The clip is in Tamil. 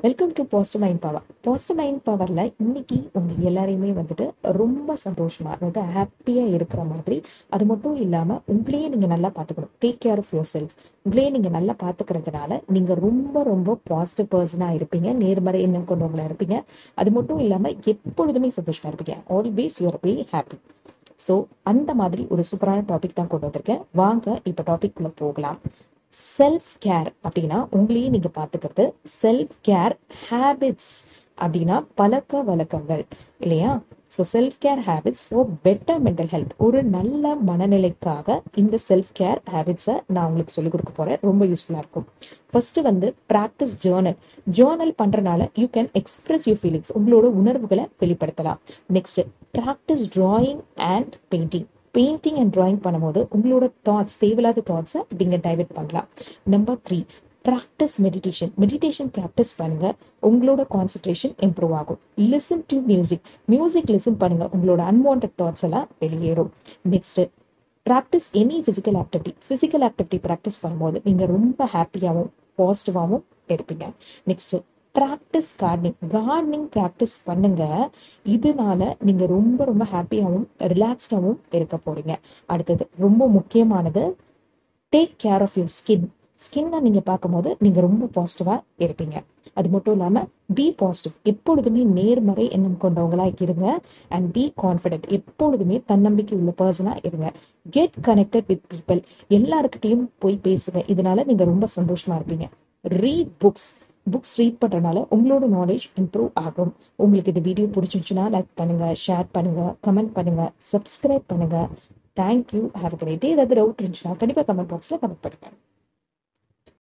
welcome to positive mind power positive mind பவரில் இன்னைக்கு உங்கள் எல்லாரையுமே வந்துட்டு ரொம்ப சந்தோஷமா அதாவது ஹாப்பியாக இருக்கிற மாதிரி அது மட்டும் இல்லாமல் உங்களையே நீங்கள் நல்லா பார்த்துக்கணும் take care of yourself உங்களையே நீங்கள் நல்லா பார்த்துக்கிறதுனால நீங்கள் ரொம்ப ரொம்ப பாசிட்டிவ் பர்சனாக இருப்பீங்க நேர்மறை எண்ணம் கொண்டவங்களா இருப்பீங்க அது மட்டும் இல்லாமல் எப்பொழுதுமே சந்தோஷமா இருப்பீங்க always you're be happy so அந்த மாதிரி ஒரு சூப்பரான டாபிக் தான் கொண்டு வந்திருக்கேன் வாங்க இப்போ டாபிக் குள்ள போகலாம் செல்ஃப் கேர் அப்படின்னா உங்களையே நீங்க பாத்துக்கிறது செல்ஃப் கேர் ஹேபிட்ஸ் அப்படின்னா பழக்க வழக்கங்கள் இல்லையா so self care habits for better mental health ஒரு நல்ல மனநிலைக்காக இந்த செல்ஃப் கேர் ஹேபிட்ஸை நான் உங்களுக்கு சொல்லிக் கொடுக்க போறேன் ரொம்ப யூஸ்ஃபுல்லாக இருக்கும் ஃபர்ஸ்ட் வந்து ப்ராக்டிஸ் ஜேர்னல் ஜேர்னல் பண்றதுனால you can express you feelings உங்களோட உணர்வுகளை வெளிப்படுத்தலாம் next practice drawing and painting painting and drawing பண்ணும்போது உங்களோட தாட்ஸ் தேவையில்லாத தாட்ஸை நீங்க டைவெர்ட் பண்ணலாம் number three practice meditation meditation practice பண்ணுங்க உங்களோட கான்சென்ட்ரேஷன் இம்ப்ரூவ் ஆகும் listen to music music listen பண்ணுங்க உங்களோட அன்வான்ட் தாட்ஸ் எல்லாம் வெளியேறும் next practice any physical activity physical activity practice பண்ணும்போது நீங்க ரொம்ப ஹாப்பியாகவும் பாசிட்டிவாகவும் இருப்பீங்க next practice gardening gardening practice பண்ணுங்க இதனால நீங்க ரொம்ப ரொம்ப ஹாப்பியாகவும் ரிலாக்ஸ்டாகவும் இருக்க போறீங்க அடுத்தது ரொம்ப முக்கியமானது take care of your skin ஸ்கின்னை நீங்க பார்க்கும்போது நீங்க ரொம்ப பாசிட்டிவா இருப்பீங்க அது மட்டும் இல்லாம பி பாசிட்டிவ் எப்பொழுதுமே நேர்மறை எண்ணம் கொண்டவங்களா இருங்க அண்ட் பி கான்ஃபிடென்ட் எப்பொழுதுமே தன்னம்பிக்கை உள்ள பர்சனா இருங்க கெட் கனெக்டட் வித் பீப்பிள் எல்லாருக்கிட்டையும் போய் பேசுங்க இதனால நீங்க ரொம்ப சந்தோஷமா இருப்பீங்க ரீட் புக்ஸ் புக்ஸ் ரீட் பண்றதுனால உங்களோட நாலேஜ் இம்ப்ரூவ் ஆகும் உங்களுக்கு இந்த வீடியோ பிடிச்சிருந்துச்சுன்னா லைக் பண்ணுங்க ஷேர் பண்ணுங்க கமெண்ட் பண்ணுங்க சப்ஸ்கிரைப் பண்ணுங்க தேங்க்யூ ஹேவ் கிரேட் டே ஏதாவது டவுட் இருந்துச்சுன்னா கண்டிப்பாக கமெண்ட் பாக்ஸில் கமெண்ட் பண்ணுங்க